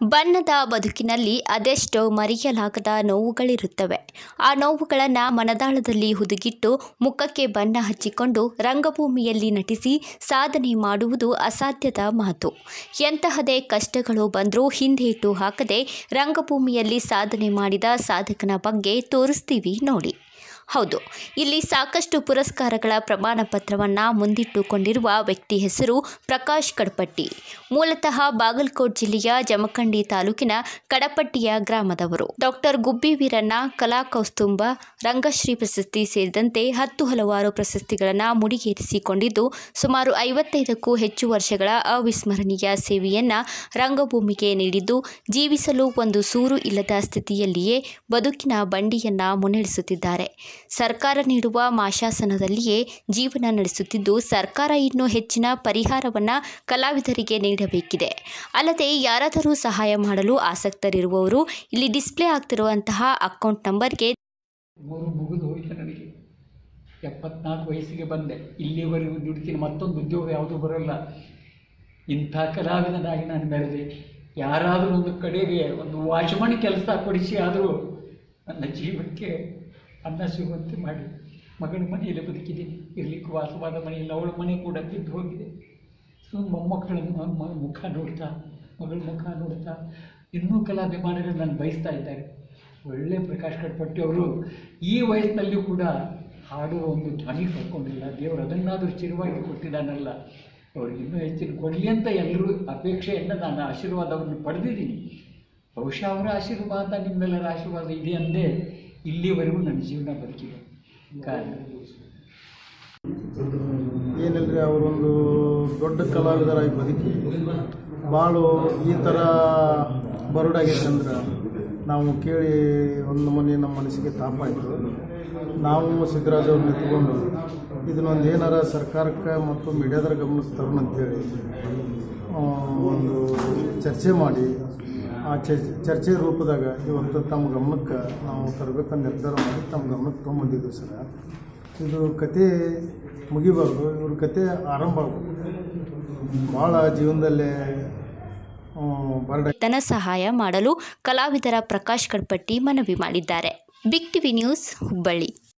ಬಣ್ಣದ ಬದುಕಿನಲ್ಲಿ ಅದೆಷ್ಟೋ ಮರೆಯಲಾಗದ ನೋವುಗಳಿರುತ್ತವೆ ಆ ನೋವುಗಳನ್ನು ಮನದಾಳದಲ್ಲಿ ಹುದುಗಿಟ್ಟು ಮುಖಕ್ಕೆ ಬಣ್ಣ ಹಚ್ಚಿಕೊಂಡು ರಂಗಭೂಮಿಯಲ್ಲಿ ನಟಿಸಿ ಸಾಧನೆ ಮಾಡುವುದು ಅಸಾಧ್ಯದ ಮಾತು ಎಂತಹದೇ ಕಷ್ಟಗಳು ಬಂದರೂ ಹಿಂದೇಟು ಹಾಕದೆ ರಂಗಭೂಮಿಯಲ್ಲಿ ಸಾಧನೆ ಮಾಡಿದ ಸಾಧಕನ ಬಗ್ಗೆ ತೋರಿಸ್ತೀವಿ ನೋಡಿ ಹೌದು ಇಲ್ಲಿ ಸಾಕಷ್ಟು ಪುರಸ್ಕಾರಗಳ ಪ್ರಮಾಣ ಪತ್ರವನ್ನು ಮುಂದಿಟ್ಟುಕೊಂಡಿರುವ ವ್ಯಕ್ತಿ ಹೆಸರು ಪ್ರಕಾಶ್ ಕಡಪಟ್ಟಿ ಮೂಲತಃ ಬಾಗಲಕೋಟ್ ಜಿಲ್ಲೆಯ ಜಮಖಂಡಿ ತಾಲೂಕಿನ ಕಡಪಟ್ಟಿಯ ಗ್ರಾಮದವರು ಡಾಕ್ಟರ್ ಗುಬ್ಬಿ ವೀರಣ್ಣ ಕಲಾ ಕೌಸ್ತುಂಭ ರಂಗಶ್ರೀ ಪ್ರಶಸ್ತಿ ಸೇರಿದಂತೆ ಹತ್ತು ಹಲವಾರು ಪ್ರಶಸ್ತಿಗಳನ್ನು ಮುಡಿಗೇರಿಸಿಕೊಂಡಿದ್ದು ಸುಮಾರು ಐವತ್ತೈದಕ್ಕೂ ಹೆಚ್ಚು ವರ್ಷಗಳ ಅವಿಸ್ಮರಣೀಯ ಸೇವೆಯನ್ನು ರಂಗಭೂಮಿಗೆ ನೀಡಿದ್ದು ಜೀವಿಸಲು ಒಂದು ಸೂರು ಇಲ್ಲದ ಸ್ಥಿತಿಯಲ್ಲಿಯೇ ಬದುಕಿನ ಬಂಡಿಯನ್ನ ಮುನ್ನಡೆಸುತ್ತಿದ್ದಾರೆ ಸರ್ಕಾರ ನೀಡುವ ಮಾಶಾಸನದಲ್ಲಿಯೇ ಜೀವನ ನಡೆಸುತ್ತಿದ್ದು ಸರ್ಕಾರ ಇನ್ನೂ ಹೆಚ್ಚಿನ ಪರಿಹಾರವನ್ನು ಕಲಾವಿದರಿಗೆ ನೀಡಬೇಕಿದೆ ಅಲ್ಲದೆ ಯಾರಾದರೂ ಸಹಾಯ ಮಾಡಲು ಆಸಕ್ತರಿರುವವರು ಇಲ್ಲಿ ಡಿಸ್ಪ್ಲೇ ಆಗ್ತಿರುವಂತಹ ಅಕೌಂಟ್ ನಂಬರ್ಗೆ ಮೂರು ಮುಗಿದು ಹೋಯ್ತು ನನಗೆ ಎಪ್ಪತ್ನಾಲ್ಕು ವಯಸ್ಸಿಗೆ ಬಂದೆ ಇಲ್ಲಿವರೆಗೂ ದುಡಿತೀನಿ ಮತ್ತೊಂದು ಉದ್ಯೋಗ ಯಾವುದೂ ಬರೋಲ್ಲ ಇಂಥ ಕಲಾವಿದನಾಗಿ ನಾನು ಮೆರೆದೆ ಯಾರಾದರೂ ಒಂದು ಕಡೆಗೆ ಒಂದು ವಾಚ್ಮನ್ ಕೆಲಸ ಕೊಡಿಸಿ ಆದರೂ ನನ್ನ ಜೀವಕ್ಕೆ ಅನ್ನ ಸಿಗುವಂತೆ ಮಾಡಿ ಮಗಳ ಮನೆಯಲ್ಲಿ ಬದುಕಿದ್ದೀನಿ ಇರಲಿಕ್ಕೆ ವಾಸವಾದ ಮನೆಯಲ್ಲಿ ಅವಳ ಮನೆ ಕೂಡ ಬಿದ್ದು ಹೋಗಿದೆ ಸೊ ಮೊಮ್ಮಕ್ಕಳನ್ನು ಮ- ಮುಖ ನೋಡ್ತಾ ಮಗಳ ಮುಖ ನೋಡ್ತಾ ಇನ್ನೂ ಕಲಾಭಿಮಾನಿಗಳು ನಾನು ಬಯಸ್ತಾ ಇದ್ದಾರೆ ಒಳ್ಳೆ ಪ್ರಕಾಶ್ ಕಟ್ಪಟ್ಟಿ ಅವರು ಈ ವಯಸ್ಸಿನಲ್ಲಿಯೂ ಕೂಡ ಹಾಡುವ ಒಂದು ಧ್ವನಿ ಕಳ್ಕೊಂಡಿಲ್ಲ ದೇವರು ಅದನ್ನಾದರೂ ಚಿರವಾಗಿ ಕೊಟ್ಟಿದ್ದಾನಲ್ಲ ಅವ್ರಿಗೆ ಇನ್ನೂ ಹೆಚ್ಚಿನ ಕೊಡಲಿ ಅಂತ ಎಲ್ಲರೂ ಅಪೇಕ್ಷೆಯಿಂದ ನಾನು ಆಶೀರ್ವಾದವನ್ನು ಪಡೆದಿದ್ದೀನಿ ಬಹುಶಃ ಅವರ ಆಶೀರ್ವಾದ ನಿಮ್ಮೆಲ್ಲರ ಆಶೀರ್ವಾದ ಇದೆ ಅಂದೇ ಇಲ್ಲಿವರೆಗೂ ನನ್ನ ಜೀವನ ಬದುಕಿದೆ ಕಾರಣ ಏನಿಲ್ಲರಿ ಅವರೊಂದು ದೊಡ್ಡ ಕಲಾವಿದರಾಗಿ ಬದುಕಿ ಭಾಳ ಈ ಥರ ಬರುಡಾಗೈತೆ ಅಂದ್ರೆ ನಾವು ಕೇಳಿ ಒಂದು ಮನೆ ನಮ್ಮ ಮನಸ್ಸಿಗೆ ತಾಪಾಯಿತು ನಾವು ಸಿದ್ದರಾಜ್ ಅವ್ರನ್ನ ಎತ್ಕೊಂಡು ಇದನ್ನೊಂದು ಏನಾರ ಸರ್ಕಾರಕ್ಕೆ ಮತ್ತು ಮೀಡಿಯಾದರ ಗಮನಕ್ಕೆ ತರೋಣ ಅಂತೇಳಿ ಆ, ಒಂದು ಚರ್ಚೆ ಮಾಡಿ ಆ ಚರ್ಚೆ ಚರ್ಚೆ ರೂಪದಾಗ ಇವತ್ತು ತಮ್ಮ ಗಮನಕ್ಕೆ ನಾವು ತರಬೇಕಂತ ನಿರ್ಧಾರ ಮಾಡಿ ತಮ್ಮ ಗಮನಕ್ಕೆ ತೊಗೊಂಬಂದಿದ್ದೀವಿ ಸರ್ ಇದು ಕತೆ ಮುಗಿಬಾರ್ದು ಇವ್ರ ಕತೆ ಆರಂಭ ಆಗ್ಬೇಕು ಭಾಳ ಜೀವನದಲ್ಲೇ ಬರ್ಡ ಧನ ಸಹಾಯ ಮಾಡಲು ಕಲಾವಿದರ ಪ್ರಕಾಶ್ ಕಡ್ಪಟ್ಟಿ ಮನವಿ ಮಾಡಿದ್ದಾರೆ ಬಿಗ್ ಟಿವಿ ನ್ಯೂಸ್ ಹುಬ್ಬಳ್ಳಿ